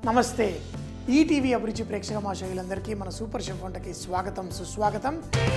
నమస్తే ఈటీవీ అభిరుచి ప్రేక్షక మహాశయులందరికీ మన సూపర్ షెఫ్ వంటకి స్వాగతం సుస్వాగతం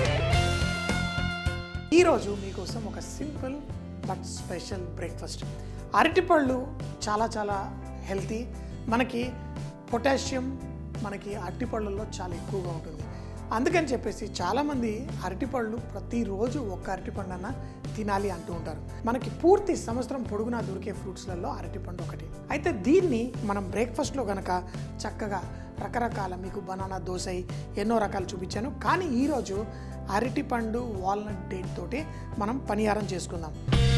ఈరోజు మీకోసం ఒక సింపుల్ బట్ స్పెషల్ బ్రేక్ఫాస్ట్ అరటిపళ్ళు చాలా చాలా హెల్తీ మనకి పొటాషియం మనకి అరటిపళ్ళల్లో చాలా ఎక్కువగా ఉంటుంది అందుకని చెప్పేసి చాలామంది అరటిపళ్ళు ప్రతిరోజు ఒక్క అరటిపండు అన్న తినాలి అంటూ ఉంటారు మనకి పూర్తి సంవత్సరం పొడుగునా దొరికే ఫ్రూట్స్లలో అరటిపండు ఒకటి అయితే దీన్ని మనం బ్రేక్ఫాస్ట్లో కనుక చక్కగా రకరకాల మీకు బనానా దోశ ఎన్నో రకాలు చూపించాను కానీ ఈరోజు అరటిపండు వాల్నట్ డేట్ తోటి మనం పనిహారం చేసుకుందాం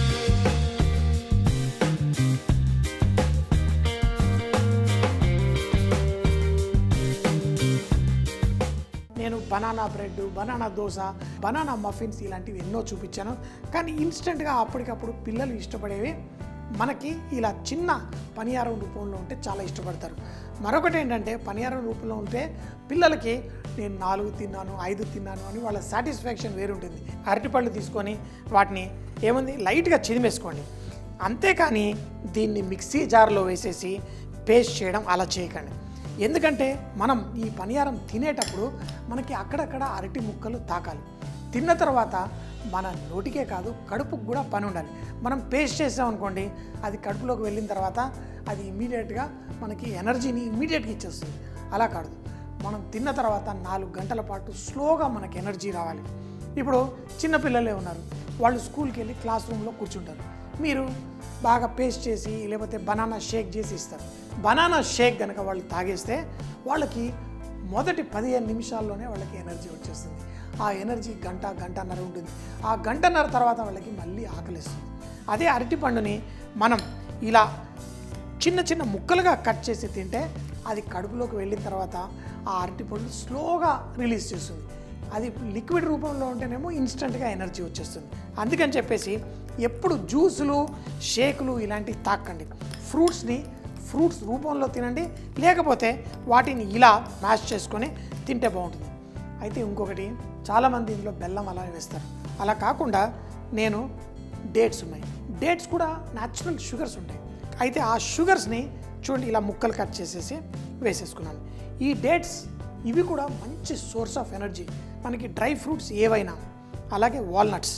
నేను banana bread banana dosa banana muffins ఇలాంటివి ఎన్నో చూపించాను కానీ ఇన్స్టెంట్గా అప్పటికప్పుడు పిల్లలు ఇష్టపడేవి మనకి ఇలా చిన్న పనిహారం రూపంలో ఉంటే చాలా ఇష్టపడతారు మరొకటి ఏంటంటే పనిహారం రూపంలో ఉంటే పిల్లలకి నేను నాలుగు తిన్నాను ఐదు తిన్నాను అని వాళ్ళ సాటిస్ఫాక్షన్ వేరుంటుంది అరటిపళ్ళు తీసుకొని వాటిని ఏముంది లైట్గా చిదిమేసుకోండి అంతేకాని దీన్ని మిక్సీ జార్లో వేసేసి పేస్ట్ చేయడం అలా చేయకండి ఎందుకంటే మనం ఈ పనిహారం తినేటప్పుడు మనకి అక్కడక్కడ అరటి ముక్కలు తాకాలి తిన్న తర్వాత మన నోటికే కాదు కడుపుకు కూడా పని ఉండాలి మనం పేస్ట్ చేసాం అనుకోండి అది కడుపులోకి వెళ్ళిన తర్వాత అది ఇమీడియట్గా మనకి ఎనర్జీని ఇమీడియట్గా ఇచ్చేస్తుంది అలా కాదు మనం తిన్న తర్వాత నాలుగు గంటల పాటు స్లోగా మనకి ఎనర్జీ రావాలి ఇప్పుడు చిన్నపిల్లలే ఉన్నారు వాళ్ళు స్కూల్కి వెళ్ళి క్లాస్ రూమ్లో కూర్చుంటారు మీరు బాగా పేస్ట్ చేసి లేకపోతే బనానా షేక్ చేసి ఇస్తారు బనానా షేక్ కనుక వాళ్ళు తాగేస్తే వాళ్ళకి మొదటి పదిహేను నిమిషాల్లోనే వాళ్ళకి ఎనర్జీ వచ్చేస్తుంది ఆ ఎనర్జీ గంట గంటన్నర ఉంటుంది ఆ గంటన్నర తర్వాత వాళ్ళకి మళ్ళీ ఆకలిస్తుంది అదే అరటిపండుని మనం ఇలా చిన్న చిన్న ముక్కలుగా కట్ చేసి తింటే అది కడుపులోకి వెళ్ళిన తర్వాత ఆ అరటిపండు స్లోగా రిలీజ్ చేస్తుంది అది లిక్విడ్ రూపంలో ఉంటేనేమో ఇన్స్టెంట్గా ఎనర్జీ వచ్చేస్తుంది అందుకని చెప్పేసి ఎప్పుడు జ్యూసులు షేకులు ఇలాంటివి తాకండి ఫ్రూట్స్ని ఫ్రూట్స్ రూపంలో తినండి లేకపోతే వాటిని ఇలా మ్యాష్ చేసుకొని తింటే బాగుంటుంది అయితే ఇంకొకటి చాలామంది ఇందులో బెల్లం అలా వేస్తారు అలా కాకుండా నేను డేట్స్ ఉన్నాయి డేట్స్ కూడా న్యాచురల్ షుగర్స్ ఉంటాయి అయితే ఆ షుగర్స్ని చూడండి ఇలా ముక్కలు కట్ చేసేసి వేసేసుకున్నాను ఈ డేట్స్ ఇవి కూడా మంచి సోర్స్ ఆఫ్ ఎనర్జీ మనకి డ్రై ఫ్రూట్స్ ఏవైనా అలాగే వాల్నట్స్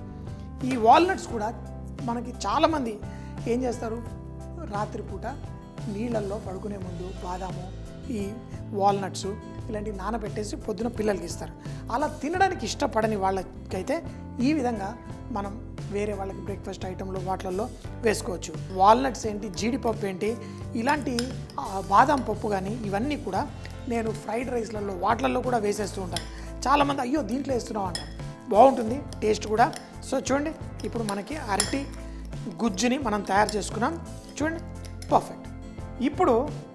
ఈ వాల్నట్స్ కూడా మనకి చాలామంది ఏం చేస్తారు రాత్రిపూట నీళ్ళల్లో పడుకునే ముందు బాదాము ఈ వాల్నట్స్ ఇలాంటివి నానబెట్టేసి పొద్దున పిల్లలకి ఇస్తారు అలా తినడానికి ఇష్టపడని వాళ్ళకైతే ఈ విధంగా మనం వేరే వాళ్ళకి బ్రేక్ఫాస్ట్ ఐటెంలో వాటిల్లో వేసుకోవచ్చు వాల్నట్స్ ఏంటి జీడిపప్పు ఏంటి ఇలాంటి ఆ, బాదం పప్పు కానీ ఇవన్నీ కూడా నేను ఫ్రైడ్ రైస్లలో వాటిల్లో కూడా వేసేస్తూ ఉంటాను చాలామంది అయ్యో దీంట్లో వేస్తున్నాం అంటారు బాగుంటుంది టేస్ట్ కూడా సో చూడండి ఇప్పుడు మనకి అరటి గుజ్జుని మనం తయారు చేసుకున్నాం చూడండి పర్ఫెక్ట్ ఇప్పుడు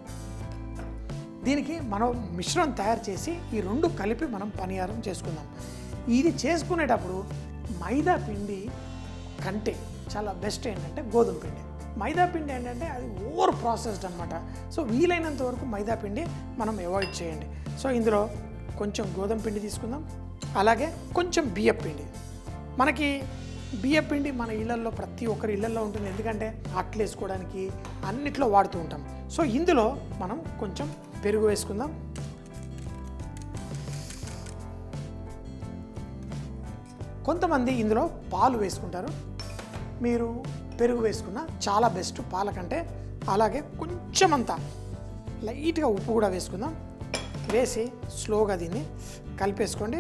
దీనికి మనం మిశ్రమం తయారు చేసి ఈ రెండు కలిపి మనం పనిహారం చేసుకుందాం ఇది చేసుకునేటప్పుడు మైదా పిండి కంటే చాలా బెస్ట్ ఏంటంటే గోధుమ పిండి మైదా పిండి ఏంటంటే అది ఓవర్ ప్రాసెస్డ్ అనమాట సో వీలైనంత వరకు మైదా పిండి మనం అవాయిడ్ చేయండి సో ఇందులో కొంచెం గోధుమ పిండి తీసుకుందాం అలాగే కొంచెం బియ్యం పిండి మనకి బియ్యం పిండి మన ఇళ్ళల్లో ప్రతి ఒక్కరి ఇళ్ళల్లో ఉంటుంది ఎందుకంటే అట్లు వేసుకోవడానికి అన్నిట్లో వాడుతూ ఉంటాం సో ఇందులో మనం కొంచెం పెరుగు వేసుకుందాం కొంతమంది ఇందులో పాలు వేసుకుంటారు మీరు పెరుగు వేసుకున్న చాలా బెస్ట్ పాల కంటే అలాగే కొంచెం అంతా లైట్గా ఉప్పు కూడా వేసుకుందాం వేసి స్లోగా దీన్ని కలిపేసుకోండి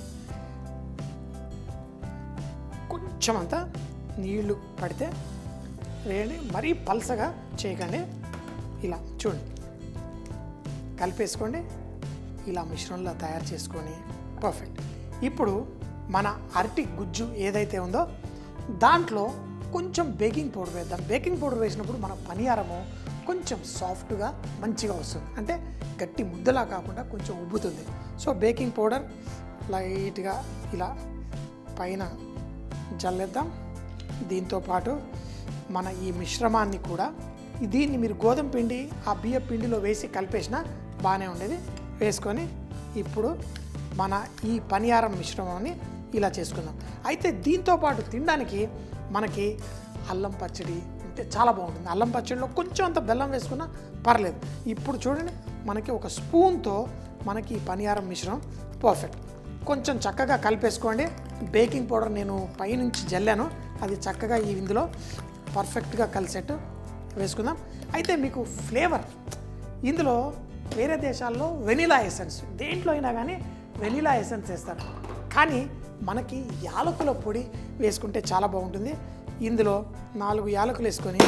కొంచెం అంతా నీళ్లు పడితే వేయండి మరీ పల్సగా చేయకండి ఇలా చూడండి కలిపేసుకోండి ఇలా మిశ్రమంలో తయారు చేసుకొని పర్ఫెక్ట్ ఇప్పుడు మన అరటి గుజ్జు ఏదైతే ఉందో దాంట్లో కొంచెం బేకింగ్ పౌడర్ వేద్దాం బేకింగ్ పౌడర్ వేసినప్పుడు మన పనిహారము కొంచెం సాఫ్ట్గా మంచిగా వస్తుంది అంటే గట్టి ముద్దలా కాకుండా కొంచెం ఉబ్బుతుంది సో బేకింగ్ పౌడర్ లైట్గా ఇలా పైన జల్లేద్దాం దీంతో పాటు మన ఈ మిశ్రమాన్ని కూడా దీన్ని మీరు గోధుమ పిండి ఆ బియ్య పిండిలో వేసి కలిపేసిన బాగానే ఉండేది వేసుకొని ఇప్పుడు మన ఈ పనిహారం మిశ్రమాన్ని ఇలా చేసుకుందాం అయితే దీంతో పాటు తినడానికి మనకి అల్లం పచ్చడి వేసుకుంటే చాలా బాగుంటుంది అల్లం పచ్చడిలో కొంచెం అంత బెల్లం వేసుకున్నా పర్లేదు ఇప్పుడు చూడండి మనకి ఒక స్పూన్తో మనకి ఈ పనిహారం మిశ్రమం పర్ఫెక్ట్ కొంచెం చక్కగా కలిపేసుకోండి బేకింగ్ పౌడర్ నేను పైనుంచి జల్లాను అది చక్కగా ఈ ఇందులో పర్ఫెక్ట్గా కలిసేట్టు వేసుకుందాం అయితే మీకు ఫ్లేవర్ ఇందులో వేరే దేశాల్లో వెనిలా ఎసెన్స్ దేంట్లో అయినా కానీ వెనిలా ఎసెన్స్ వేస్తారు కానీ మనకి యాలకుల పొడి వేసుకుంటే చాలా బాగుంటుంది ఇందులో నాలుగు యాలకులు వేసుకొని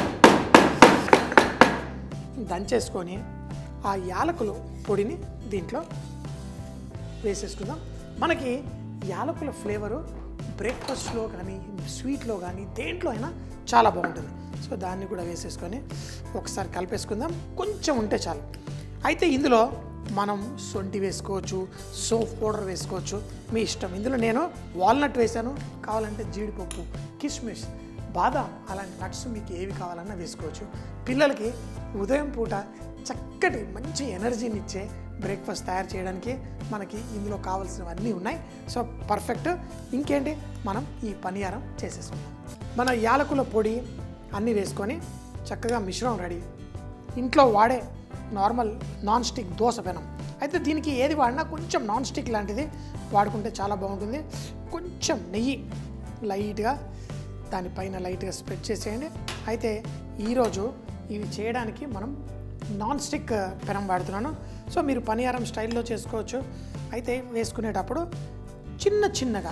దంచేసుకొని ఆ యాలకులు పొడిని దీంట్లో వేసేసుకుందాం మనకి యాలకుల ఫ్లేవరు బ్రేక్ఫాస్ట్లో కానీ స్వీట్లో కానీ దేంట్లో అయినా చాలా బాగుంటుంది సో దాన్ని కూడా వేసేసుకొని ఒకసారి కలిపేసుకుందాం కొంచెం ఉంటే చాలు అయితే ఇందులో మనం సొంటి వేసుకోవచ్చు సోప్ పౌడర్ వేసుకోవచ్చు మీ ఇష్టం ఇందులో నేను వాల్నట్ వేసాను కావాలంటే జీడిపప్పు కిస్మిస్ బాదాం అలాంటి నట్స్ మీకు ఏవి కావాలన్నా వేసుకోవచ్చు పిల్లలకి ఉదయం పూట చక్కటి మంచి ఎనర్జీని ఇచ్చే బ్రేక్ఫాస్ట్ తయారు చేయడానికి మనకి ఇందులో కావాల్సినవన్నీ ఉన్నాయి సో పర్ఫెక్ట్ ఇంకేంటి మనం ఈ పనిహారం చేసేసుకుందాం మన యాలకుల పొడి అన్నీ వేసుకొని చక్కగా మిశ్రమం రెడీ ఇంట్లో వాడే నార్మల్ నాన్ స్టిక్ దోశ పెనం అయితే దీనికి ఏది వాడినా కొంచెం నాన్ స్టిక్ లాంటిది వాడుకుంటే చాలా బాగుంటుంది కొంచెం నెయ్యి లైట్గా దానిపైన లైట్గా స్ప్రెడ్ చేసేయండి అయితే ఈరోజు ఇవి చేయడానికి మనం నాన్ స్టిక్ పెనం వాడుతున్నాను సో మీరు పనిహారం స్టైల్లో చేసుకోవచ్చు అయితే వేసుకునేటప్పుడు చిన్న చిన్నగా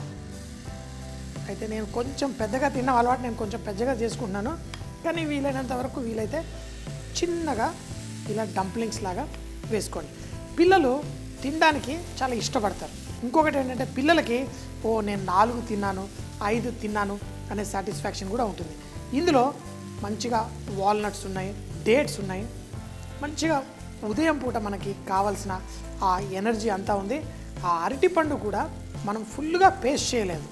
అయితే నేను కొంచెం పెద్దగా తిన్న అలవాటు నేను కొంచెం పెద్దగా చేసుకుంటున్నాను కానీ వీలైనంత వరకు వీలైతే చిన్నగా ఇలా డంప్లింగ్స్ లాగా వేసుకోండి పిల్లలు తినడానికి చాలా ఇష్టపడతారు ఇంకొకటి ఏంటంటే పిల్లలకి ఓ నేను నాలుగు తిన్నాను ఐదు తిన్నాను అనే సాటిస్ఫాక్షన్ కూడా ఉంటుంది ఇందులో మంచిగా వాల్నట్స్ ఉన్నాయి డేట్స్ ఉన్నాయి మంచిగా ఉదయం పూట మనకి కావాల్సిన ఆ ఎనర్జీ అంతా ఉంది ఆ అరటిపండు కూడా మనం ఫుల్గా పేస్ట్ చేయలేదు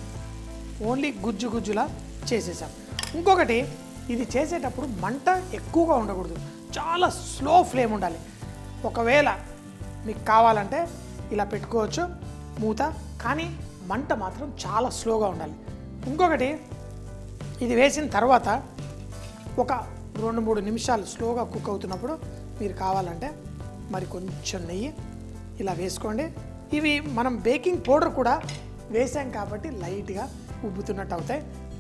ఓన్లీ గుజ్జు గుజ్జులా చేసేసాం ఇంకొకటి ఇది చేసేటప్పుడు మంట ఎక్కువగా ఉండకూడదు చాలా స్లో ఫ్లేమ్ ఉండాలి ఒకవేళ మీకు కావాలంటే ఇలా పెట్టుకోవచ్చు మూత కానీ మంట మాత్రం చాలా స్లోగా ఉండాలి ఇంకొకటి ఇది వేసిన తర్వాత ఒక రెండు మూడు నిమిషాలు స్లోగా కుక్ అవుతున్నప్పుడు మీరు కావాలంటే మరి కొంచెం నెయ్యి ఇలా వేసుకోండి ఇవి మనం బేకింగ్ పౌడర్ కూడా వేసాం కాబట్టి లైట్గా ఉబ్బుతున్నట్టు అవుతాయి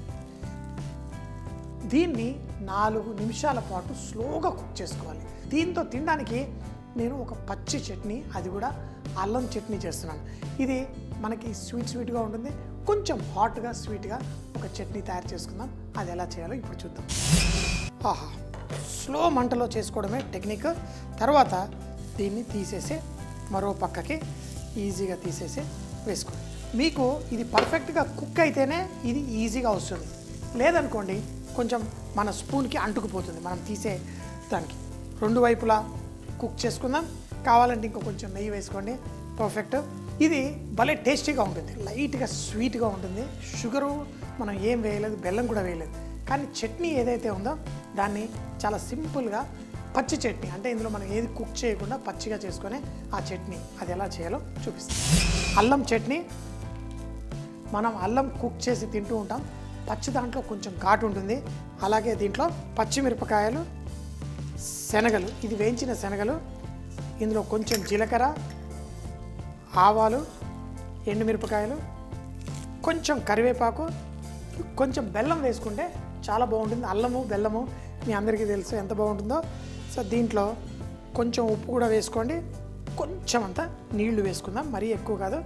దీన్ని నాలుగు నిమిషాల పాటు స్లోగా కుక్ చేసుకోవాలి దీంతో తినడానికి నేను ఒక పచ్చి చట్నీ అది కూడా అల్లం చట్నీ చేస్తున్నాను ఇది మనకి స్వీట్ స్వీట్గా ఉంటుంది కొంచెం హాట్గా స్వీట్గా ఒక చట్నీ తయారు చేసుకుందాం అది ఎలా చేయాలో ఇప్పుడు చూద్దాం ఆహా స్లో మంటలో చేసుకోవడమే టెక్నిక్ తర్వాత దీన్ని తీసేసి మరో పక్కకి ఈజీగా తీసేసి వేసుకోండి మీకు ఇది పర్ఫెక్ట్గా కుక్ అయితేనే ఇది ఈజీగా వస్తుంది లేదనుకోండి కొంచెం మన స్పూన్కి అంటుకుపోతుంది మనం తీసే దానికి రెండు వైపులా కుక్ చేసుకుందాం కావాలంటే ఇంకో కొంచెం నెయ్యి వేసుకోండి పర్ఫెక్ట్ ఇది భలే టేస్టీగా ఉంటుంది లైట్గా స్వీట్గా ఉంటుంది షుగరు మనం ఏం వేయలేదు బెల్లం కూడా వేయలేదు కానీ చట్నీ ఏదైతే ఉందో దాన్ని చాలా సింపుల్గా పచ్చి చట్నీ అంటే ఇందులో మనం ఏది కుక్ చేయకుండా పచ్చిగా చేసుకొని ఆ చట్నీ అది ఎలా చేయాలో చూపిస్తాం అల్లం చట్నీ మనం అల్లం కుక్ చేసి తింటూ ఉంటాం పచ్చి దాంట్లో కొంచెం ఘాటు ఉంటుంది అలాగే దీంట్లో పచ్చిమిరపకాయలు శనగలు ఇది వేయించిన శనగలు ఇందులో కొంచెం జీలకర్ర ఆవాలు ఎండుమిరపకాయలు కొంచెం కరివేపాకు కొంచెం బెల్లం వేసుకుంటే చాలా బాగుంటుంది అల్లము బెల్లము మీ అందరికీ తెలుసు ఎంత బాగుంటుందో సో దీంట్లో కొంచెం ఉప్పు కూడా వేసుకోండి కొంచెం అంత నీళ్లు వేసుకుందాం మరీ ఎక్కువ కాదు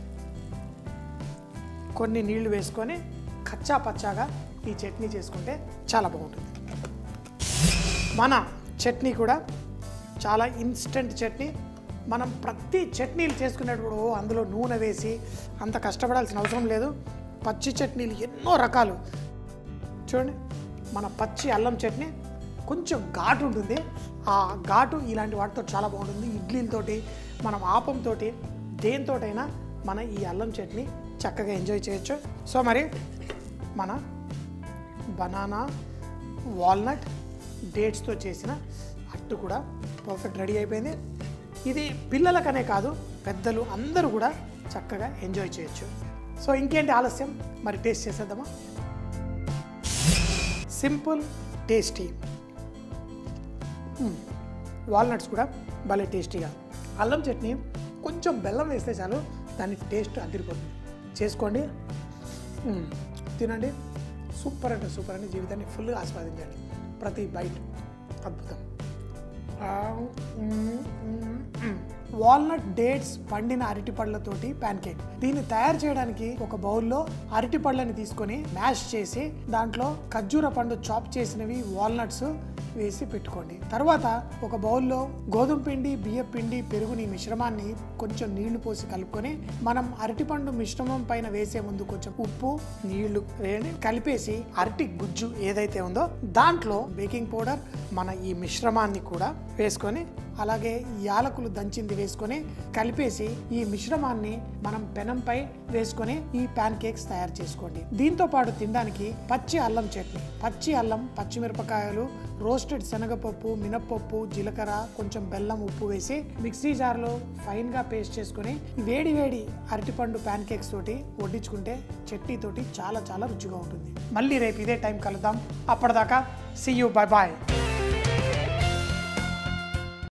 కొన్ని నీళ్లు వేసుకొని కచ్చా పచ్చాగా ఈ చట్నీ చేసుకుంటే చాలా బాగుంటుంది మన చట్నీ కూడా చాలా ఇన్స్టెంట్ చట్నీ మనం ప్రతి చట్నీలు చేసుకునేటప్పుడు అందులో నూనె వేసి అంత కష్టపడాల్సిన అవసరం లేదు పచ్చి చట్నీలు ఎన్నో రకాలు చూడండి మన పచ్చి అల్లం చట్నీ కొంచెం ఘాటు ఉంటుంది ఆ ఘాటు ఇలాంటి వాటితో చాలా బాగుంటుంది ఇడ్లీలతోటి మనం ఆపంతో దేనితోటైనా మన ఈ అల్లం చట్నీ చక్కగా ఎంజాయ్ చేయొచ్చు సో మరి మన బనానా వాల్నట్ డేట్స్తో చేసిన అట్టు కూడా పర్ఫెక్ట్ రెడీ అయిపోయింది ఇది పిల్లలకనే కాదు పెద్దలు అందరూ కూడా చక్కగా ఎంజాయ్ చేయొచ్చు సో ఇంకేంటి ఆలస్యం మరి టేస్ట్ చేసేద్దామా సింపుల్ టేస్టీ వాల్నట్స్ కూడా భలే టేస్టీగా అల్లం చట్నీ కొంచెం బెల్లం వేస్తే చాలు దాని టేస్ట్ అదిరిపోతుంది చేసుకోండి మ్మ్. తినండి సూపర్ అంటే సూపర్ అని జీవితాన్ని ఫుల్గా ఆస్వాదించండి ప్రతి బైట్ అద్భుతం ఆ, మ్మ్, మ్మ్, మ్మ్. వాల్నట్ డేట్స్ పండిన అరటి పళ్ళతోటి ప్యాన్ కేక్ దీన్ని తయారు చేయడానికి ఒక బౌల్లో అరటి పళ్ళని తీసుకొని మ్యాష్ చేసి దాంట్లో ఖర్జూర పండు చాప్ చేసినవి వాల్నట్స్ వేసి పెట్టుకోండి తర్వాత ఒక బౌల్లో గోధుమ పిండి బియ్యం పిండి పెరుగుని మిశ్రమాన్ని కొంచెం నీళ్లు పోసి కలుపుకొని మనం అరటిపండు మిశ్రమం పైన వేసే ముందు కొంచెం ఉప్పు నీళ్లు వేయండి కలిపేసి అరటి గుజ్జు ఏదైతే ఉందో దాంట్లో బేకింగ్ పౌడర్ మన ఈ మిశ్రమాన్ని కూడా వేసుకొని అలాగే యాలకులు దంచింది వేసుకొని కలిపేసి ఈ మిశ్రమాన్ని మనం పెనంపై వేసుకొని ఈ ప్యాన్ కేక్స్ తయారు చేసుకోండి దీంతో పాటు తినడానికి పచ్చి అల్లం చట్నీ పచ్చి అల్లం పచ్చిమిరపకాయలు రోస్టెడ్ శనగపప్పు మినప్పప్పు జీలకర్ర కొంచెం బెల్లం ఉప్పు వేసి మిక్సీ జార్లో ఫైన్గా పేస్ట్ చేసుకొని వేడి వేడి అరటిపండు ప్యాన్ కేక్స్ తోటి వడ్డించుకుంటే చట్నీ తోటి చాలా చాలా రుచిగా ఉంటుంది మళ్ళీ రేపు ఇదే టైం కలుద్దాం అప్పటిదాకా సి యూ బాయ్ బాయ్